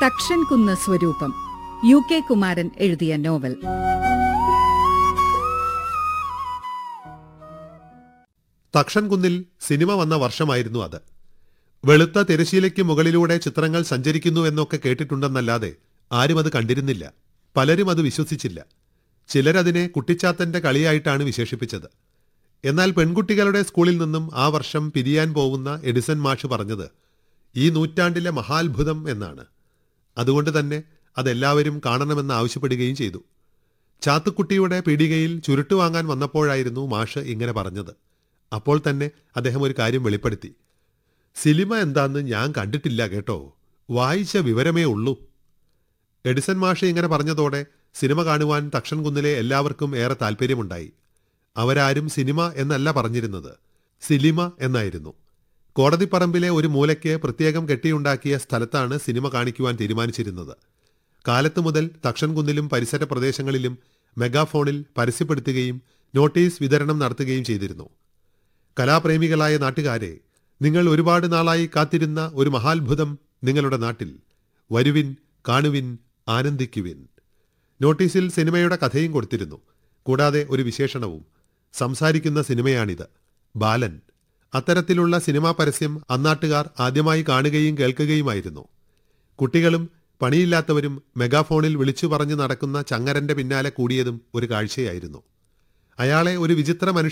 തക്ഷൻ കുന്ന് സ്വരൂപം U K Kumaran എഴുതിയ നോവൽ തക്ഷൻകുന്നിൽ സിനിമ വന്ന വർഷമായിരുന്നു അത് വെളുത്ത തിരശീലയ്ക്ക് മുകളിലൂടെ ചിത്രങ്ങൾ സഞ്ചരിക്കുന്നുവെന്നൊക്കെ കേട്ടിട്ടുണ്ടെന്നല്ലാതെ ആരും അത് കണ്ടിരുന്നില്ല പലരും അത് വിശ്വസിച്ചില്ല ചിലരതിനെ കുട്ടിച്ചാത്തന്റെ കളിയായിട്ടാണ് വിശേഷിപ്പിച്ചത് എന്നാൽ പെൺകുട്ടികളുടെ സ്കൂളിൽ നിന്നും ആ വർഷം പിരിയാൻ പോകുന്ന എഡിസൺ മാഷ് പറഞ്ഞത് ഈ നൂറ്റാണ്ടിലെ മഹാത്ഭുതം എന്നാണ് അതുകൊണ്ട് തന്നെ അതെല്ലാവരും കാണണമെന്ന് ആവശ്യപ്പെടുകയും ചെയ്തു ചാത്തുക്കുട്ടിയുടെ പീടികയിൽ ചുരുട്ട് വാങ്ങാൻ വന്നപ്പോഴായിരുന്നു മാഷ് ഇങ്ങനെ പറഞ്ഞത് അപ്പോൾ തന്നെ അദ്ദേഹം ഒരു കാര്യം വെളിപ്പെടുത്തി സിനിമ എന്താന്ന് ഞാൻ കണ്ടിട്ടില്ല കേട്ടോ വായിച്ച വിവരമേ ഉള്ളൂ എഡിസൺ മാഷ് ഇങ്ങനെ പറഞ്ഞതോടെ സിനിമ കാണുവാൻ തക്ഷൻകുന്നിലെ എല്ലാവർക്കും ഏറെ താല്പര്യമുണ്ടായി അവരാരും സിനിമ എന്നല്ല പറഞ്ഞിരുന്നത് സിലിമ എന്നായിരുന്നു കോടതിപ്പറമ്പിലെ ഒരു മൂലയ്ക്ക് പ്രത്യേകം കെട്ടിയുണ്ടാക്കിയ സ്ഥലത്താണ് സിനിമ കാണിക്കുവാൻ തീരുമാനിച്ചിരുന്നത് കാലത്തു മുതൽ തക്ഷൻകുന്നിലും പരിസര പ്രദേശങ്ങളിലും മെഗാഫോണിൽ പരസ്യപ്പെടുത്തുകയും നോട്ടീസ് വിതരണം നടത്തുകയും ചെയ്തിരുന്നു കലാപ്രേമികളായ നാട്ടുകാരെ നിങ്ങൾ ഒരുപാട് നാളായി കാത്തിരുന്ന ഒരു മഹാത്ഭുതം നിങ്ങളുടെ നാട്ടിൽ വരുവിൻ കാണുവിൻ ആനന്ദിക്കുവിൻ നോട്ടീസിൽ സിനിമയുടെ കഥയും കൊടുത്തിരുന്നു കൂടാതെ ഒരു വിശേഷണവും സംസാരിക്കുന്ന സിനിമയാണിത് ബാലൻ അത്തരത്തിലുള്ള സിനിമാ പരസ്യം അന്നാട്ടുകാർ ആദ്യമായി കാണുകയും കേൾക്കുകയുമായിരുന്നു കുട്ടികളും പണിയില്ലാത്തവരും മെഗാഫോണിൽ വിളിച്ചു പറഞ്ഞു നടക്കുന്ന ചങ്ങരന്റെ പിന്നാലെ കൂടിയതും ഒരു കാഴ്ചയായിരുന്നു അയാളെ ഒരു വിചിത്ര മനുഷ്യ